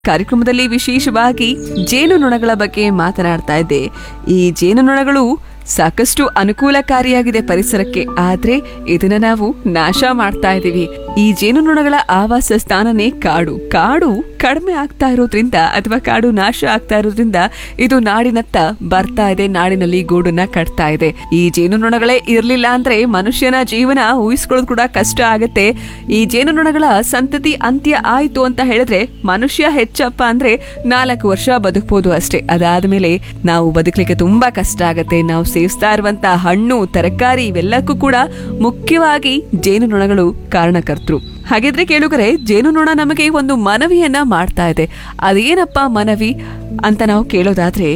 ಕಾರ್ಯಕ್ರಮದಲ್ಲಿ ವಿಶೇಷವಾಗಿ ಜೇನುನೊಣಗಳ ಬಗ್ಗೆ ಮಾತನಾಡ್ತಾ ಇದ್ದೆ ಈ ಜೇನುನೊಣಗಳು ಸಾಕಷ್ಟು ಅನುಕೂಲಕಾರಿಯಾಗಿದೆ ಪರಿಸರಕ್ಕೆ ಆದ್ರೆ ಇದನ್ನ ನಾವು ನಾಶ ಮಾಡ್ತಾ ಇದ್ದೀವಿ ಈ ಜೇನುನೊಣಗಳ ಆವಾಸ ಸ್ಥಾನನೇ ಕಾಡು ಕಾಡು ಕಡಿಮೆ ಆಗ್ತಾ ಇರೋದ್ರಿಂದ ಅಥವಾ ಕಾಡು ನಾಶ ಆಗ್ತಾ ಇರೋದ್ರಿಂದ ಇದು ನಾಡಿನತ್ತ ಬರ್ತಾ ಇದೆ ನಾಡಿನಲ್ಲಿ ಗೂಡನ್ನ ಕಟ್ತಾ ಇದೆ ಈ ಜೇನುನೊಣಗಳೇ ಇರ್ಲಿಲ್ಲ ಅಂದ್ರೆ ಮನುಷ್ಯನ ಜೀವನ ಊಹಿಸ್ಕೊಳ್ಳೋದು ಕೂಡ ಕಷ್ಟ ಆಗತ್ತೆ ಈ ಜೇನುನೊಣಗಳ ಸಂತತಿ ಅಂತ್ಯ ಆಯ್ತು ಅಂತ ಹೇಳಿದ್ರೆ ಮನುಷ್ಯ ಹೆಚ್ಚಪ್ಪ ಅಂದ್ರೆ ನಾಲ್ಕು ವರ್ಷ ಬದುಕಬಹುದು ಅಷ್ಟೇ ಅದಾದ್ಮೇಲೆ ನಾವು ಬದುಕಲಿಕ್ಕೆ ತುಂಬಾ ಕಷ್ಟ ಆಗತ್ತೆ ನಾವು ಸೇವಿಸ್ತಾ ಇರುವಂತ ಹಣ್ಣು ತರಕಾರಿ ಇವೆಲ್ಲಕ್ಕೂ ಕೂಡ ಮುಖ್ಯವಾಗಿ ಜೇನುನೊಣಗಳು ಕಾರಣಕರ್ತರು ಹಾಗಿದ್ರೆ ಕೇಳುಗರೆ ಜೇನುನೊಣ ನಮಗೆ ಒಂದು ಮನವಿಯನ್ನ ಮಾಡ್ತಾ ಇದೆ ಅದೇನಪ್ಪ ಮನವಿ ಅಂತ ನಾವು ಕೇಳೋದಾದ್ರೆ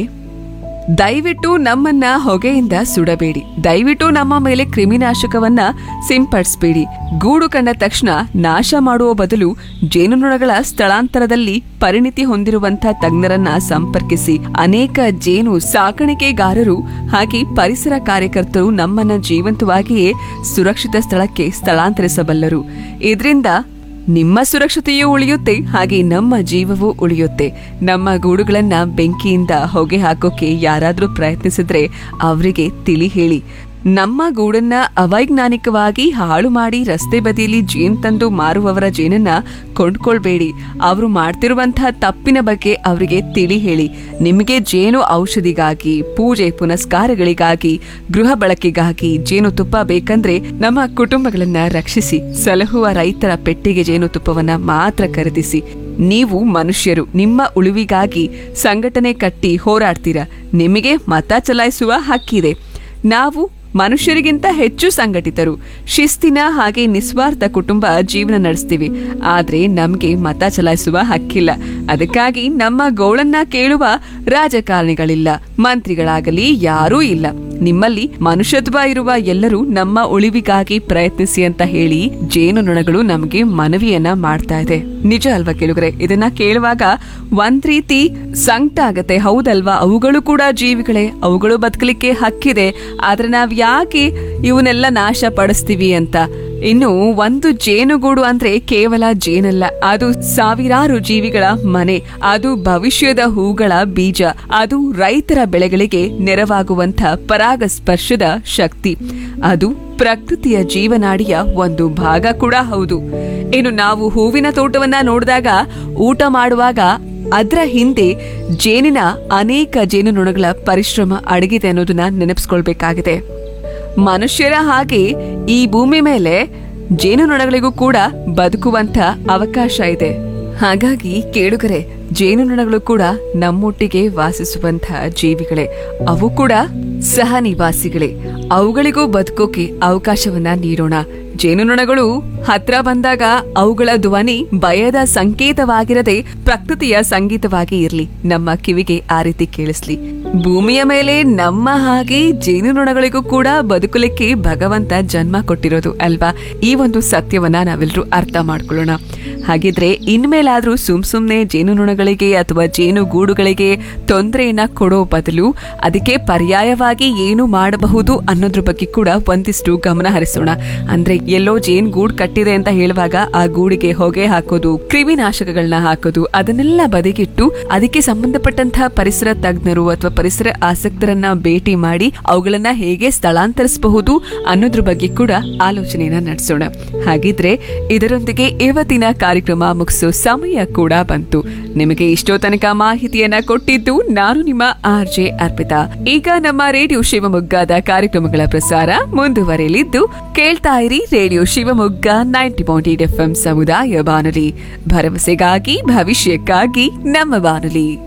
ದಯವಿಟ್ಟು ನಮ್ಮನ್ನ ಹೊಗೆಯಿಂದ ಸುಡಬೇಡಿ ದಯವಿಟ್ಟು ನಮ್ಮ ಮೇಲೆ ಕ್ರಿಮಿನಾಶಕವನ್ನ ಸಿಂಪಡಿಸಬೇಡಿ ಗೂಡು ಕಂಡ ತಕ್ಷಣ ನಾಶ ಮಾಡುವ ಬದಲು ಜೇನುನೊಣಗಳ ಸ್ಥಳಾಂತರದಲ್ಲಿ ಪರಿಣಿತಿ ಹೊಂದಿರುವಂತಹ ತಜ್ಞರನ್ನ ಸಂಪರ್ಕಿಸಿ ಅನೇಕ ಜೇನು ಸಾಕಾಣಿಕೆಗಾರರು ಹಾಗೆ ಪರಿಸರ ಕಾರ್ಯಕರ್ತರು ನಮ್ಮನ್ನ ಜೀವಂತವಾಗಿಯೇ ಸುರಕ್ಷಿತ ಸ್ಥಳಕ್ಕೆ ಸ್ಥಳಾಂತರಿಸಬಲ್ಲರು ಇದರಿಂದ ನಿಮ್ಮ ಸುರಕ್ಷತೆಯೂ ಉಳಿಯುತ್ತೆ ಹಾಗೆ ನಮ್ಮ ಜೀವವೂ ಉಳಿಯುತ್ತೆ ನಮ್ಮ ಗೂಡುಗಳನ್ನ ಬೆಂಕಿಯಿಂದ ಹೊಗೆ ಹಾಕೋಕೆ ಯಾರಾದ್ರೂ ಪ್ರಯತ್ನಿಸಿದ್ರೆ ಅವರಿಗೆ ತಿಳಿ ಹೇಳಿ ನಮ್ಮ ಗೂಡನ್ನ ಅವೈಜ್ಞಾನಿಕವಾಗಿ ಹಾಳು ಮಾಡಿ ರಸ್ತೆ ಬದಿಯಲ್ಲಿ ಜೇನ್ ತಂದು ಮಾರುವವರ ಜೇನನ್ನ ಕೊಂಡ್ಕೊಳ್ಬೇಡಿ ಅವರು ಮಾಡ್ತಿರುವಂತಹ ತಪ್ಪಿನ ಬಗ್ಗೆ ಅವರಿಗೆ ತಿಳಿ ಹೇಳಿ ನಿಮಗೆ ಜೇನು ಔಷಧಿಗಾಗಿ ಪೂಜೆ ಪುನಸ್ಕಾರಗಳಿಗಾಗಿ ಗೃಹ ಬಳಕೆಗಾಗಿ ಜೇನು ತುಪ್ಪ ಬೇಕಂದ್ರೆ ನಮ್ಮ ಕುಟುಂಬಗಳನ್ನ ರಕ್ಷಿಸಿ ಸಲಹುವ ರೈತರ ಪೆಟ್ಟಿಗೆ ಜೇನು ತುಪ್ಪವನ್ನ ಮಾತ್ರ ಖರೀದಿಸಿ ನೀವು ಮನುಷ್ಯರು ನಿಮ್ಮ ಉಳಿವಿಗಾಗಿ ಸಂಘಟನೆ ಕಟ್ಟಿ ಹೋರಾಡ್ತೀರಾ ನಿಮಗೆ ಮತ ಚಲಾಯಿಸುವ ಹಕ್ಕಿದೆ ನಾವು ಮನುಷ್ಯರಿಗಿಂತ ಹೆಚ್ಚು ಸಂಘಟಿತರು ಶಿಸ್ತಿನ ಹಾಗೆ ನಿಸ್ವಾರ್ಥ ಕುಟುಂಬ ಜೀವನ ನಡೆಸ್ತೀವಿ ಆದ್ರೆ ನಮ್ಗೆ ಮತ ಚಲಾಯಿಸುವ ಹಕ್ಕಿಲ್ಲ ಅದಕ್ಕಾಗಿ ನಮ್ಮ ಗೋಳನ್ನ ಕೇಳುವ ರಾಜಕಾರಣಿಗಳಿಲ್ಲ ಮಂತ್ರಿಗಳಾಗಲಿ ಯಾರೂ ಇಲ್ಲ ನಿಮ್ಮಲ್ಲಿ ಮನುಷ್ಯತ್ವ ಇರುವ ಎಲ್ಲರೂ ನಮ್ಮ ಉಳಿವಿಗಾಗಿ ಪ್ರಯತ್ನಿಸಿ ಅಂತ ಹೇಳಿ ಜೇನುನೊಣಗಳು ನಮಗೆ ಮನವಿಯನ್ನ ಮಾಡ್ತಾ ಇದೆ ನಿಜ ಅಲ್ವಾ ಕೇಳುಗರೆ ಇದನ್ನ ಕೇಳುವಾಗ ಒಂದ್ ರೀತಿ ಸಂಕಟ ಆಗತ್ತೆ ಹೌದಲ್ವಾ ಅವುಗಳು ಕೂಡ ಜೀವಿಗಳೇ ಅವುಗಳು ಬದುಕಲಿಕ್ಕೆ ಹಕ್ಕಿದೆ ಆದ್ರೆ ನಾವ್ ಯಾಕೆ ಇವನ್ನೆಲ್ಲ ನಾಶ ಪಡಿಸ್ತೀವಿ ಅಂತ ಇನ್ನು ಒಂದು ಜೇನುಗೂಡು ಅಂದ್ರೆ ಕೇವಲ ಜೇನಲ್ಲ ಅದು ಸಾವಿರಾರು ಜೀವಿಗಳ ಮನೆ ಅದು ಭವಿಷ್ಯದ ಹೂಗಳ ಬೀಜ ಅದು ರೈತರ ಬೆಳೆಗಳಿಗೆ ನೆರವಾಗುವಂತ ಪರಾಗಸ್ಪರ್ಶದ ಶಕ್ತಿ ಅದು ಪ್ರಕೃತಿಯ ಜೀವನಾಡಿಯ ಒಂದು ಭಾಗ ಕೂಡ ಹೌದು ಇನ್ನು ನಾವು ಹೂವಿನ ತೋಟವನ್ನ ನೋಡಿದಾಗ ಊಟ ಮಾಡುವಾಗ ಅದರ ಹಿಂದೆ ಜೇನಿನ ಅನೇಕ ಜೇನುನೊಣಗಳ ಪರಿಶ್ರಮ ಅಡಗಿದೆ ಅನ್ನೋದನ್ನ ನೆನಪಿಸ್ಕೊಳ್ಬೇಕಾಗಿದೆ ಮನುಷ್ಯರ ಹಾಗೆ ಈ ಭೂಮಿ ಮೇಲೆ ಜೇನುನೊಣಗಳಿಗೂ ಕೂಡ ಬದುಕುವಂತ ಅವಕಾಶ ಇದೆ ಹಾಗಾಗಿ ಕೇಳುಗರೆ ಜೇನುನೊಣಗಳು ಕೂಡ ನಮ್ಮೊಟ್ಟಿಗೆ ವಾಸಿಸುವಂತಹ ಜೀವಿಗಳೇ ಅವು ಕೂಡ ಸಹ ನಿವಾಸಿಗಳೇ ಅವುಗಳಿಗೂ ಬದುಕೋಕೆ ಅವಕಾಶವನ್ನ ನೀಡೋಣ ಜೇನುನೊಣಗಳು ಹತ್ರ ಬಂದಾಗ ಅವುಗಳ ಧ್ವನಿ ಭಯದ ಸಂಕೇತವಾಗಿರದೆ ಪ್ರಕೃತಿಯ ಸಂಗೀತವಾಗಿ ಇರ್ಲಿ ನಮ್ಮ ಕಿವಿಗೆ ಆ ರೀತಿ ಕೇಳಿಸ್ಲಿ ಭೂಮಿಯ ಮೇಲೆ ನಮ್ಮ ಹಾಗೆ ಜೇನುನೊಣಗಳಿಗೂ ಕೂಡ ಬದುಕಲಿಕ್ಕೆ ಭಗವಂತ ಜನ್ಮ ಕೊಟ್ಟಿರೋದು ಅಲ್ವಾ ಈ ಒಂದು ಸತ್ಯವನ್ನ ನಾವೆಲ್ಲರೂ ಅರ್ಥ ಮಾಡ್ಕೊಳ್ಳೋಣ ಹಾಗಿದ್ರೆ ಇನ್ಮೇಲಾದ್ರೂ ಸುಮ್ ಸುಮ್ನೆ ಜೇನುನೊಣಗಳಿಗೆ ಅಥವಾ ಜೇನುಗೂಡುಗಳಿಗೆ ತೊಂದರೆಯನ್ನ ಕೊಡೋ ಬದಲು ಅದಕ್ಕೆ ಪರ್ಯಾಯವಾಗಿ ಏನು ಮಾಡಬಹುದು ಅನ್ನೋದ್ರ ಬಗ್ಗೆ ಕೂಡ ಒಂದಿಷ್ಟು ಗಮನ ಹರಿಸೋಣ ಅಂದ್ರೆ ಎಲ್ಲೋ ಜೇನ್ ಗೂಡ್ ಕಟ್ಟಿದೆ ಅಂತ ಹೇಳುವಾಗ ಆ ಗೂಡಿಗೆ ಹೊಗೆ ಹಾಕೋದು ಕ್ರಿಮಿನಾಶಕಗಳನ್ನ ಹಾಕೋದು ಅದನ್ನೆಲ್ಲ ಬದಿಗಿಟ್ಟು ಅದಕ್ಕೆ ಸಂಬಂಧಪಟ್ಟಂತಹ ಪರಿಸರ ತಜ್ಞರು ಅಥವಾ ಪರಿಸರ ಆಸಕ್ತರನ್ನ ಭೇಟಿ ಮಾಡಿ ಅವುಗಳನ್ನ ಹೇಗೆ ಸ್ಥಳಾಂತರಿಸಬಹುದು ಅನ್ನೋದ್ರ ಬಗ್ಗೆ ಕೂಡ ಆಲೋಚನೆಯನ್ನ ನಡೆಸೋಣ ಹಾಗಿದ್ರೆ ಇದರೊಂದಿಗೆ ಇವತ್ತಿನ ಕಾರ್ಯಕ್ರಮ ಮುಗಿಸೋ ಸಮಯ ಕೂಡ ಬಂತು ನಿಮಗೆ ಇಷ್ಟೋ ತನಕ ಮಾಹಿತಿಯನ್ನ ಕೊಟ್ಟಿದ್ದು ನಾನು ನಿಮ್ಮ ಆರ್ ಜೆ ಅರ್ಪಿತಾ ಈಗ ನಮ್ಮ ರೇಡಿಯೋ ಶಿವಮೊಗ್ಗದ ಕಾರ್ಯಕ್ರಮಗಳ ಪ್ರಸಾರ ಮುಂದುವರೆಯಲಿದ್ದು ಕೇಳ್ತಾ ಇರಿ radio Shivamogga ninety point eight F ಸಮುದಾಯ ಬಾನುಲಿ ಭರವಸೆಗಾಗಿ ಭವಿಷ್ಯಕ್ಕಾಗಿ ನಮ್ಮ ಬಾನುಲಿ